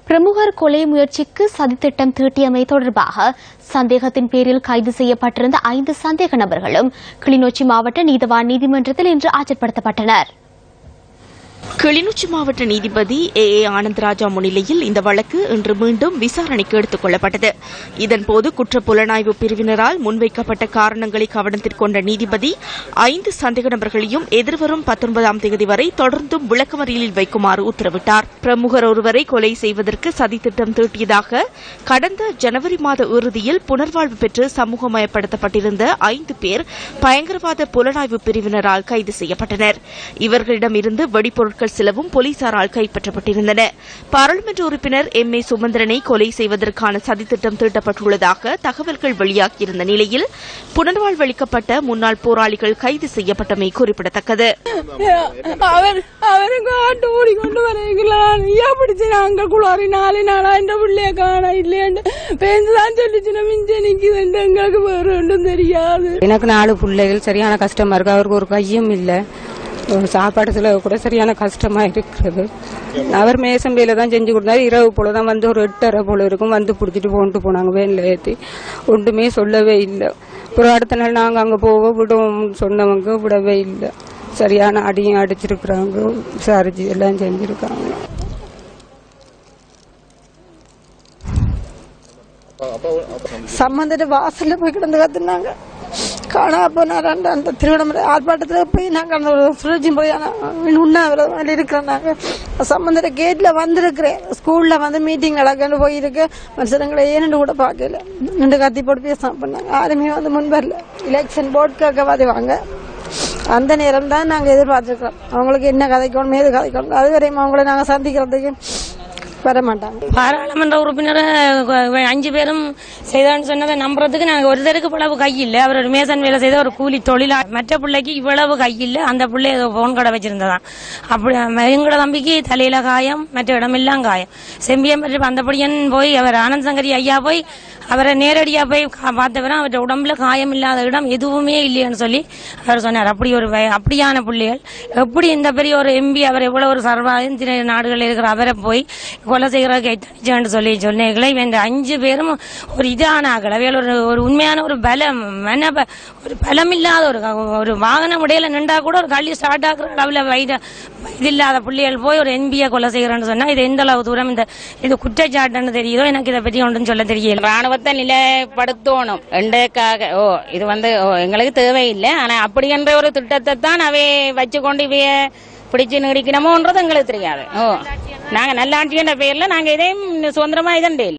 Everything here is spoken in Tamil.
பிரமுகர் கொலை முயற்சிக்கு சதித்திட்டம் தீட்டியமை தொடர்பாக சந்தேகத்தின் பேரில் கைது செய்யப்பட்டிருந்த ஐந்து சந்தேக நபர்களும் கிளிநொச்சி மாவட்ட நீதவான் நீதிமன்றத்தில் இன்று ஆஜர்படுத்தப்பட்டனர் கிளிநொச்சி மாவட்ட நீதிபதி ஏ ஏ ஆனந்தராஜா முன்னிலையில் இந்த வழக்கு இன்று மீண்டும் விசாரணைக்கு எடுத்துக் கொள்ளப்பட்டது இதன்போது குற்ற புலனாய்வு பிரிவினரால் முன்வைக்கப்பட்ட காரணங்களை கவனத்தில் கொண்ட நீதிபதி ஐந்து சந்தேக நபர்களையும் எதிர்வரும் பத்தொன்பதாம் தேதி வரை தொடர்ந்தும் விளக்கமறியலில் வைக்குமாறு உத்தரவிட்டார் பிரமுகர் ஒருவரை கொலை செய்வதற்கு சதித்திட்டம் தீட்டியதாக கடந்த ஜனவரி மாத இறுதியில் புனர்வாழ்வு பெற்று சமூகமயப்படுத்தப்பட்டிருந்த ஐந்து பேர் பயங்கரவாத புலனாய்வு பிரிவினரால் கைது செய்யப்பட்டனர் இவர்களிடமிருந்து வெடிப்பொருட்கள் சிலவும் போலீசாரால் கைப்பற்றப்பட்டிருந்தன பாராளுமன்ற உறுப்பினர் எம் ஏ சுமந்திரனை கொலை செய்வதற்கான சதித்திட்டம் தீட்டப்பட்டுள்ளதாக தகவல்கள் வெளியாகியிருந்த நிலையில் புனர்வாழ்வளிக்கப்பட்ட முன்னாள் போராளிகள் கைது செய்யப்பட்டமை குறிப்பிடத்தக்கது அவர் அவருக்கு ஆட்டு ஓடி கொண்டு வரீங்களா ஐயா பிடிச்சு நாங்க குளாரி நாலு நாளா இந்த பிள்ளைய காண இல்லையாண்டு பேந்துதான் சொல்லிச்சு மிஞ்ச நிக்குதுண்டு எங்களுக்கு வேற ஒன்றும் தெரியாது எனக்கு நாலு பிள்ளைகள் சரியான கஷ்டமா இருக்கு அவருக்கு ஒரு கையும் இல்லை ஒரு சாப்பாடு செலவு கூட சரியான கஷ்டமா இருக்கிறது அவர் மேசம்பையில தான் செஞ்சு கொடுத்தாரு இரவு போல தான் வந்து ஒரு எட்டரை போல இருக்கும் வந்து பிடிச்சிட்டு போன்ட்டு போனாங்க வேனில் ஏற்றி ஒன்றுமே சொல்லவே இல்லை அப்புறம் அடுத்த நாள் நாங்கள் அங்கே போக விடுவோம் சொன்னவங்க விடவே இல்லை சரியான அடியும் அடிச்சிருக்கிறாங்க விசாரிச்சு எல்லாம் செஞ்சிருக்காங்க சம்பந்திட்டு வாசல்ல போய் கிடந்து கத்துனாங்க காணா போனா ரெண்டு அந்த திருவண்ணாமலை ஆர்ப்பாட்டத்துல போய் நாங்க அந்த ஒரு சுழற்சி போய் உண்ணாவிரதம் இருக்கிறோம் நாங்க சம்பந்திட்ட கேட்ல வந்திருக்கிறேன் ஸ்கூல்ல வந்து மீட்டிங் நடக்கன்னு போயிருக்கு மனுஷங்களை ஏன்னு கூட பார்க்கல ரெண்டு கத்தி போட்டு பேச பண்ணாங்க யாருமே வந்து முன் வரல எலெக்ஷன் போர்ட் கேட்க வாங்க அந்த நேரம் தான் நாங்க எதிர்பார்த்திருக்கிறோம் அவங்களுக்கு என்ன கதைக்கணும் ஏது கதைக்கணும் அது வரையும் அவங்கள நாங்க சந்திக்கிறதுக்கு வர மாட்டாங்க பாராளுமன்ற உறுப்பினர் அஹ், அஞ்சு பேரும் செய்தான்னு சொன்னதை நம்புறதுக்கு நாங்க ஒருத்தருக்கு இவ்வளவு கை இல்ல அவர் ஒரு மேசன் வேலை செய்த ஒரு கூலி தொழிலா மற்ற பிள்ளைக்கு இவ்வளவு கை இல்ல அந்த பிள்ளை ஏதோ போன் கடை வச்சிருந்ததான் அப்படி எங்களோட தம்பிக்கு தலையில காயம் மற்ற இடமெல்லாம் காயம் செம்பியம் பற்றி அந்தபடியன் போய் அவர் ஆனந்த் சங்கரி ஐயா போய் அவரை நேரடியா போய் கா- பார்த்தவரை அவர்கிட்ட உடம்புல காயம் இல்லாத இடம் எதுவுமே இல்லைன்னு சொல்லி அவர் சொன்னார் அப்படி ஒரு வய- அப்படியான பிள்ளைகள் எப்படி இந்த பெரிய ஒரு எம்பி அவர் எவ்வளவு ஒரு சர்வாதின நாடுகளில் இருக்கிற அவரை போய் கொலை செய்கிறதுக்கு எத்தனிச்சான்னு சொல்லி சொன்னீங்களே இவன் இந்த அஞ்சு பேரும் ஒரு இதான ஆகல அவைகள் ஒரு ஒரு உண்மையான ஒரு பலம் மன ப- ஒரு பலம் இல்லாத ஒரு க- ஒரு வாகனம் இடையில நின்றா கூட ஒரு கள்ளி ஸ்டார்ட் ஆகுற அளவுல வயது இது இல்லாத பிள்ளைகள் போய் ஒரு என்பியை கொலை செய்கிறேன்னு சொன்னா இது எந்த அளவு தூரம் இந்த இது குற்றச்சாட்டுன்னு தெரியுதோ எனக்கு இதை பற்றி ஒன்றும் சொல்ல தெரியல ராணுவத்தை நிலைப்படுத்தணும் ரெண்டுக்காக ஓ இது வந்து ஓ, எங்களுக்கு தேவையில்லை ஆனா அப்படி என்ற ஒரு திட்டத்தை தான் அவை வச்சுக்கொண்டு இவைய பிடிச்சு நீடிக்கணுமோன்றது எங்களுக்கு தெரியாது ஓ நாங்க நல்லாட்சின்ற பேர்ல நாங்க இதையும் சுதந்திரமா இதண்டே